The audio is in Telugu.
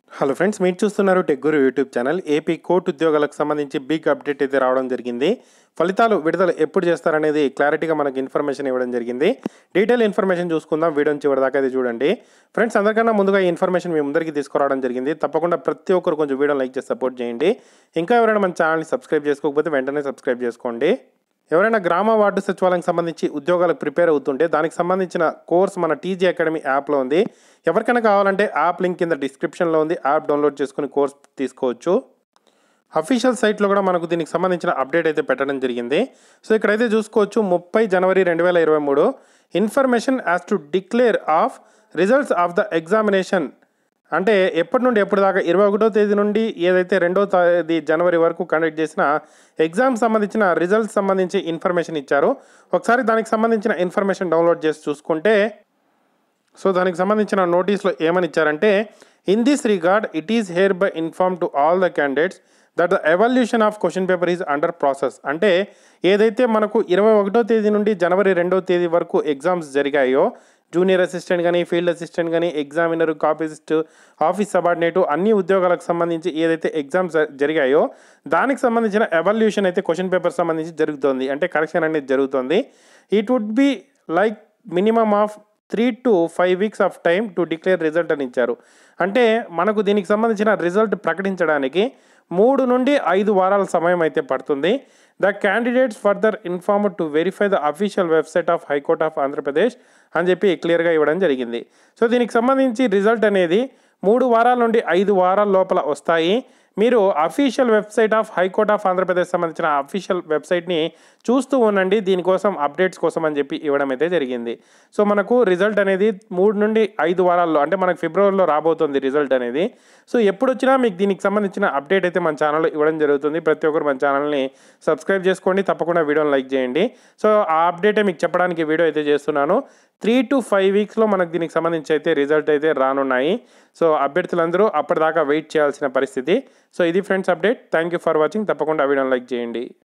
హలో ఫ్రెండ్స్ మీరు చూస్తున్నారు tech Guru YouTube channel AP court ఉద్యోగాలకు సంబంధించి బిగ్ అప్డేట్ అయితే రావడం జరిగింది ఫలితాలు విడుదల ఎప్పుడు చేస్తారనేది క్లారిటీగా మనకు ఇన్ఫర్మేషన్ ఇవ్వడం జరిగింది డీటెయిల్ ఇన్ఫర్మేషన్ చూసుకుందాం వీడియో చివరి దాకా అయితే చూడండి ఫ్రెండ్స్ అందరికన్నా ముందుగా ఈ ఇన్ఫర్మేషన్ మీ ముందరికి తీసుకురావడం జరిగింది తప్పకుండా ప్రతి ఒక్కరు కొంచెం వీడియో లైక్ చేసి సపోర్ట్ చేయండి ఇంకా ఎవరైనా మన ఛానల్ని సబ్స్క్రైబ్ చేసుకోకపోతే వెంటనే సబ్స్క్రైబ్ చేసుకోండి ఎవరైనా గ్రామ వార్డు సచివాలయం సంబంధించి ఉద్యోగాలకు ప్రిపేర్ అవుతుంటే దానికి సంబంధించిన కోర్స్ మన టీజీ అకాడమీ యాప్లో ఉంది ఎవరికైనా కావాలంటే యాప్ లింక్ కింద డిస్క్రిప్షన్లో ఉంది యాప్ డౌన్లోడ్ చేసుకుని కోర్స్ తీసుకోవచ్చు అఫీషియల్ సైట్లో కూడా మనకు దీనికి సంబంధించిన అప్డేట్ అయితే పెట్టడం జరిగింది సో ఇక్కడైతే చూసుకోవచ్చు ముప్పై జనవరి రెండు వేల ఇరవై మూడు information as to declare of results of the examination అంటే ఎప్పటి నుండి ఎప్పటి దాకా ఇరవై ఒకటో తేదీ నుండి ఏదైతే రెండో తేదీ జనవరి వరకు కండక్ట్ చేసిన ఎగ్జామ్ సంబంధించిన రిజల్ట్స్ సంబంధించి ఇన్ఫర్మేషన్ ఇచ్చారు ఒకసారి దానికి సంబంధించిన ఇన్ఫర్మేషన్ డౌన్లోడ్ చేసి చూసుకుంటే సో దానికి సంబంధించిన నోటీస్లో ఏమని ఇచ్చారంటే in this regard it is hereby inform to all the candidates that the evaluation of question paper is under process అంటే ఏదైతే మనకు ఇరవై ఒకటో తేదీ నుండి జనవరి రెండో తేదీ వరకు ఎగ్జామ్స్ జరిగాయో జూనియర్ అసిస్టెంట్ కానీ ఫీల్డ్ అసిస్టెంట్ కానీ ఎగ్జామినర్ కాపీసిస్ట్ ఆఫీస్ సబార్డినేటు అన్ని ఉద్యోగాలకు సంబంధించి ఏదైతే ఎగ్జామ్స్ జరిగాయో దానికి సంబంధించిన ఎవల్యూషన్ అయితే క్వశ్చన్ పేపర్ సంబంధించి జరుగుతుంది అంటే కరెక్షన్ అనేది జరుగుతుంది it would be like minimum of three to five weeks of time to declare result అని ఇచ్చారు అంటే మనకు దీనికి సంబంధించిన రిజల్ట్ ప్రకటించడానికి మూడు నుండి ఐదు వారాల సమయం అయితే పడుతుంది the candidates further informed to verify the official website of high court of Andhra Pradesh అని చెప్పి క్లియర్గా ఇవ్వడం జరిగింది సో దీనికి సంబంధించి రిజల్ట్ అనేది మూడు వారాల నుండి ఐదు వారాల లోపల వస్తాయి మీరు official website of high court of Andhra Pradesh సంబంధించిన అఫీషియల్ వెబ్సైట్ని చూస్తూ ఉండండి దీనికోసం అప్డేట్స్ కోసం అని చెప్పి ఇవ్వడం అయితే జరిగింది సో మనకు రిజల్ట్ అనేది మూడు నుండి ఐదు వారాల్లో అంటే మనకు ఫిబ్రవరిలో రాబోతుంది రిజల్ట్ అనేది సో ఎప్పుడు వచ్చినా మీకు దీనికి సంబంధించిన అప్డేట్ అయితే మన ఛానల్లో ఇవ్వడం జరుగుతుంది ప్రతి ఒక్కరు మన ఛానల్ని సబ్స్క్రైబ్ చేసుకోండి తప్పకుండా వీడియోని లైక్ చేయండి సో ఆ అప్డేటే మీకు చెప్పడానికి వీడియో అయితే చేస్తున్నాను త్రీ టు ఫైవ్ వీక్స్లో మనకు దీనికి సంబంధించి అయితే రిజల్ట్ అయితే రానున్నాయి సో అభ్యర్థులందరూ అప్పటిదాకా వెయిట్ చేయాల్సిన పరిస్థితి సో ఇది friends update thank you for watching తప్పకుండా వీడియోని లైక్ చేయండి